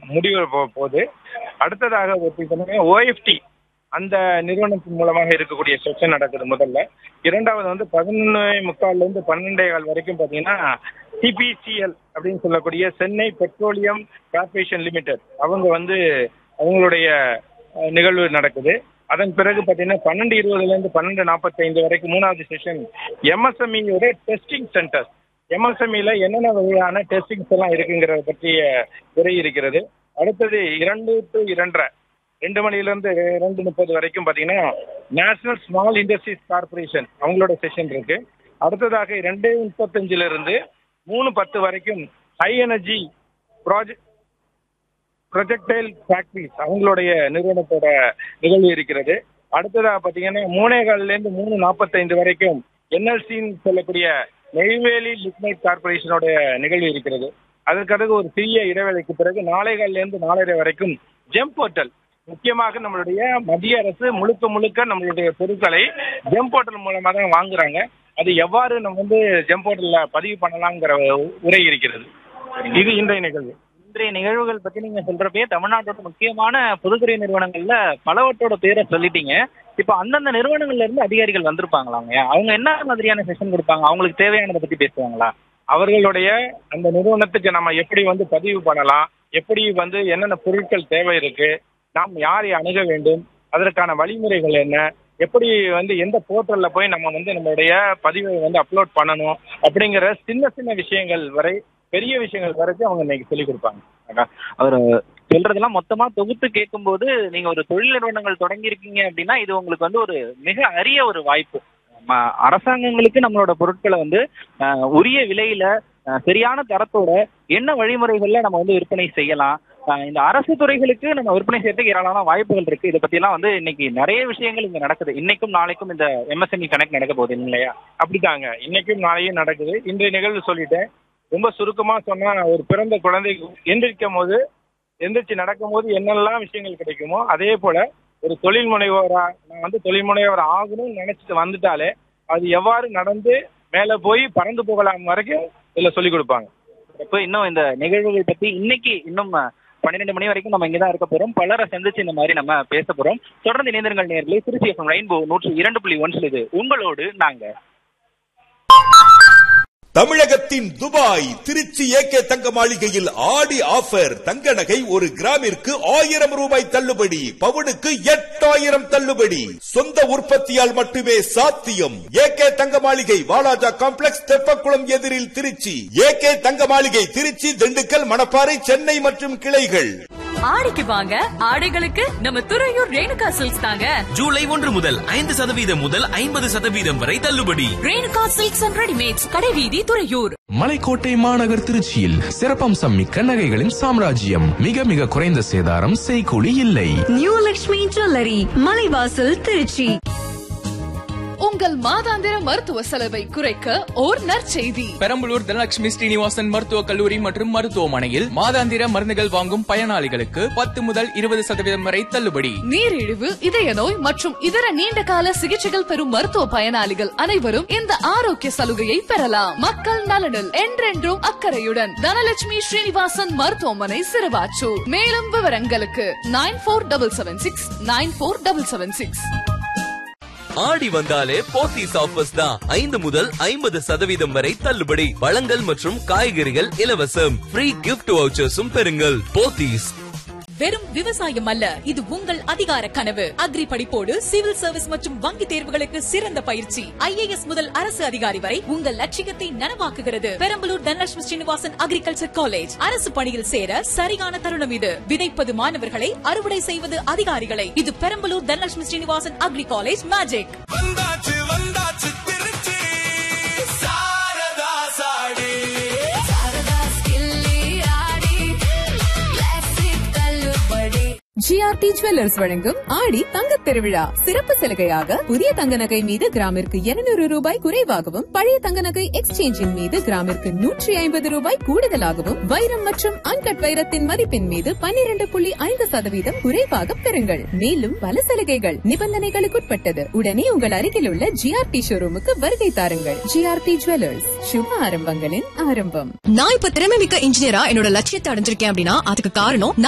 முடிவு போ- போகுது அடுத்ததாக பார்த்தீங்கன்னா ஓஎஃப்டி அந்த நிறுவனத்தின் மூலமாக இருக்கக்கூடிய செஷன் நடக்குது முதல்ல இரண்டாவது வந்து பதினொன்று முக்கால்ல இருந்து பன்னெண்டே கால் வரைக்கும் பார்த்தீங்கன்னா சிபிசிஎல் அப்படின்னு சொல்லக்கூடிய சென்னை பெட்ரோலியம் கார்பரேஷன் லிமிடெட் அவங்க வந்து அவங்களுடைய அஹ், நிகழ்வு நடக்குது அதன் பிறகு பார்த்தீங்கன்னா பன்னெண்டு இருபதுல இருந்து பன்னெண்டு நாற்பத்தைந்து வரைக்கும் மூணாவது செஷன் எம்எஸ்எம்இயோட டெஸ்டிங் சென்டர் எம்எஸ்எம்இல என்னென்ன வகையான டெஸ்டிங்ஸ் எல்லாம் இருக்குங்கிறத பற்றிய உரை இருக்கிறது அடுத்தது இரண்டு டு இரண்டரை ரெண்டு மணிலேருந்து ரெண்டு முப்பது வரைக்கும் பார்த்தீங்கன்னா நேஷனல் ஸ்மால் இண்டஸ்ட்ரீஸ் கார்பரேஷன் அவங்களோட செஷன் இருக்கு அடுத்ததாக ரெண்டு முப்பத்தஞ்சுல இருந்து மூணு பத்து வரைக்கும் high energy project projectile factories அவங்களுடைய நிறுவனத்தோட நிகழ்வு இருக்கிறது அடுத்ததாக பார்த்தீங்கன்னா மூணே காலிலேருந்து மூணு நாற்பத்தைந்து வரைக்கும் என்எல்சின்னு சொல்லக்கூடிய நெய்வேலி லிக்னைட் கார்பரேஷனோட நிகழ்வு இருக்கிறது அதற்கடுத்து ஒரு சிறிய இடைவேளைக்கு பிறகு நாளை காலிலேருந்து நாலரை வரைக்கும் ஜெம் போர்ட்டல் முக்கியமாக நம்மளுடைய மத்திய அரசு முழுக்க முழுக்க நம்மளுடைய பொருட்களை ஜெம் போர்ட்டல் மூலமாக தான் வாங்குறாங்க அது எவ்வாறு நம்ம வந்து ஜெம் போர்ட்டல்ல பதிவு பண்ணலாங்கிற உரை இருக்கிறது இது இன்றைய நிகழ்வு இன்றைய நிகழ்வுகள் பத்தி நீங்க சொல்றப்பயே தமிழ்நாட்டோட முக்கியமான பொதுத்துறை நிறுவனங்கள்ல பலவற்றோட பேரை சொல்லிட்டீங்க இப்போ அந்தந்த நிறுவனங்கள்ல இருந்து அதிகாரிகள் வந்திருப்பாங்களாங்க அவங்க என்ன மாதிரியான செஷன் கொடுப்பாங்க அவங்களுக்கு தேவையானதை பத்தி பேசுவாங்களா அவர்களுடைய அந்த நிறுவனத்துக்கு நம்ம எப்படி வந்து பதிவு பண்ணலாம் எப்படி வந்து என்னென்ன பொருட்கள் தேவை இருக்கு நாம் யாரை அணுக வேண்டும் அதற்கான வழிமுறைகள் என்ன எப்படி வந்து எந்த போர்ட்டல்ல போய் நம்ம வந்து நம்மளுடைய பதிவை வந்து அப்லோட் பண்ணணும் அப்படிங்கிற சின்ன சின்ன விஷயங்கள் வரை பெரிய விஷயங்கள் வரைக்கும் அவங்க இன்னைக்கு சொல்லிக் கொடுப்பாங்க அவர் சொல்றதெல்லாம் மொத்தமா தொகுத்து கேட்கும்போது நீங்க ஒரு தொழில் நிறுவனங்கள் தொடங்கி இருக்கீங்க அப்படின்னா இது உங்களுக்கு வந்து ஒரு மிக அரிய ஒரு வாய்ப்பு ம- அரசாங்கங்களுக்கு நம்மளோட பொருட்களை வந்து அஹ், உரிய விலையில அஹ், சரியான தரத்தோட என்ன வழிமுறைகள்ல நம்ம வந்து விற்பனை செய்யலாம் அஹ், இந்த அரசு துறைகளுக்கு நம்ம விற்பனை செய்யறதுக்கு ஏராளமான வாய்ப்புகள் இருக்கு இதை பத்தி எல்லாம் வந்து இன்னைக்கு நிறைய விஷயங்கள் இங்க நடக்குது இன்னைக்கும் நாளைக்கும் இந்த எம்எஸ்எம்இ கணக்கு நடக்க போகுது இல்லையா அப்படித்தாங்க இன்னைக்கும் நாளையும் நடக்குது இன்றைய நிகழ்வு சொல்லிட்டேன் ரொம்ப சுருக்கமா சொன்னா ஒரு பிறந்த குழந்தை எந்திரிக்கும் போது எந்திரிச்சு நடக்கும்போது என்னெல்லாம் விஷயங்கள் கிடைக்குமோ அதே போல ஒரு தொழில் முனைவோரா நான் வந்து தொழில் முனைவோர் ஆகணும்னு நினைச்சிட்டு வந்துட்டாலே அது எவ்வாறு நடந்து மேல போய் பறந்து போகலாம் வரைக்கும் இதுல சொல்லிக் கொடுப்பாங்க இப்போ இன்னும் இந்த நிகழ்வுகள் பத்தி இன்னைக்கு இன்னும் பன்னிரெண்டு மணி வரைக்கும் நம்ம இங்கதான் இருக்க போறோம் பலரை சந்திச்சு இந்த மாதிரி நம்ம பேச போறோம் தொடர்ந்து இணைந்திருங்கள் நேர்களே திருச்சி எஃப்எம் ரெயின்போ நூற்று இரண்டு புள்ளி ஒன்றில் இது உங்களோடு நாங்க தமிழகத்தின் துபாய் திருச்சி ஏகே தங்க மாளிகையில் ஆடி ஆஃபர் தங்க நகை ஒரு கிராமிற்கு ஆயிரம் ரூபாய் தள்ளுபடி பவுனுக்கு எட்டாயிரம் தள்ளுபடி சொந்த உற்பத்தியால் மட்டுமே சாத்தியம் ஏகே தங்க மாளிகை வாலாஜா காம்ப்ளெக்ஸ் தெப்பக்குளம் எதிரில் திருச்சி ஏகே தங்க மாளிகை திருச்சி திண்டுக்கல் மணப்பாறை சென்னை மற்றும் கிளைகள் ஆடிக்கு வாங்க ஆடைகளுக்கு நம்ம துறையூர் ரேணுகா சில்க்ஸ் தாங்க ஜூலை ஒன்று முதல் ஐந்து சதவீதம் முதல் ஐம்பது சதவீதம் வரை தள்ளுபடி ரேணுகா சில்க்ஸ் அண்ட் ரெடிமேட்ஸ் கடைவீதி துறையூர் மலைக்கோட்டை மாநகர் திருச்சியில் சிறப்பம்சம் மிக்க நகைகளின் சாம்ராஜ்யம் மிக மிக குறைந்த சேதாரம் செய்கூலி இல்லை நியூ லக்ஷ்மி ஜுவல்லரி மலைவாசல் திருச்சி உங்கள் மாதாந்திர மருத்துவ செலவை குறைக்க ஓர் நற்செய்தி பெரம்பலூர் தனலட்சுமி ஸ்ரீனிவாசன் மருத்துவக் கல்லூரி மற்றும் மருத்துவமனையில் மாதாந்திர மருந்துகள் வாங்கும் பயனாளிகளுக்கு பத்து முதல் இருபது சதவீதம் வரை தள்ளுபடி நீரிழிவு இதய நோய் மற்றும் இதர நீண்ட கால சிகிச்சைகள் பெறும் மருத்துவ பயனாளிகள் அனைவரும் இந்த ஆரோக்கிய சலுகையை பெறலாம் மக்கள் நலனில் என்றென்றும் அக்கறையுடன் தனலட்சுமி ஸ்ரீனிவாசன் மருத்துவமனை சிறுவாச்சூர் மேலும் விவரங்களுக்கு nine four double seven six nine four double seven six ஆடி வந்தாலே போத்தீஸ் ஆஃபர்ஸ் தான் ஐந்து முதல் ஐம்பது சதவீதம் வரை தள்ளுபடி பழங்கள் மற்றும் காய்கறிகள் இலவசம் ஃப்ரீ கிஃப்ட் வவுச்சர்ஸும் பெறுங்கள் போத்தீஸ் வெறும் விவசாயம் அல்ல இது உங்கள் அதிகார கனவு அக்ரி படிப்போடு சிவில் சர்வீஸ் மற்றும் வங்கி தேர்வுகளுக்கு சிறந்த பயிற்சி ஐஏஎஸ் முதல் அரசு அதிகாரி வரை உங்கள் லட்சியத்தை நனவாக்குகிறது பெரம்பலூர் தனலட்சுமி ஸ்ரீனிவாசன் அக்ரிகல்ச்சர் காலேஜ் அரசு பணியில் சேர சரியான தருணம் இது விதைப்பது மாணவர்களை அறுவடை செய்வது அதிகாரிகளை இது Perambalur Dhanalakshmi Srinivasan agri college magic வந்தாச்சு வந்தாச்சு திருச்சி சாரதா சாடி ஜிஆர்டி ஜுவல்லர்ஸ் வழங்கும் ஆடி தங்கத் திருவிழா சிறப்பு சலுகையாக புதிய தங்க நகை மீது கிராமிற்கு 200 ரூபாய் குறைவாகவும் பழைய தங்க நகை எக்ஸ்சேஞ்சின் மீது கிராமிற்கு நூற்றி ஐம்பது ரூபாய் கூடுதலாகவும் வைரம் மற்றும் அன்கட் வைரத்தின் மதிப்பின் மீது 12.5% புள்ளி ஐந்து சதவீதம் குறைவாக பெறுங்கள் மேலும் பல சலுகைகள் நிபந்தனைகளுக்குட்பட்டது உடனே உங்கள் அருகில் உள்ள ஜிஆர்டி ஷோரூமுக்கு வருகை தாருங்கள் ஜிஆர்டி ஜுவல்லர்ஸ் சுப ஆரம்பங்களின் ஆரம்பம் நான் இப்ப திறமை மிக்க இன்ஜினியரா என்னோட லட்சியத்தை அடைஞ்சிருக்கேன் அப்படின்னா அதுக்கு காரணம்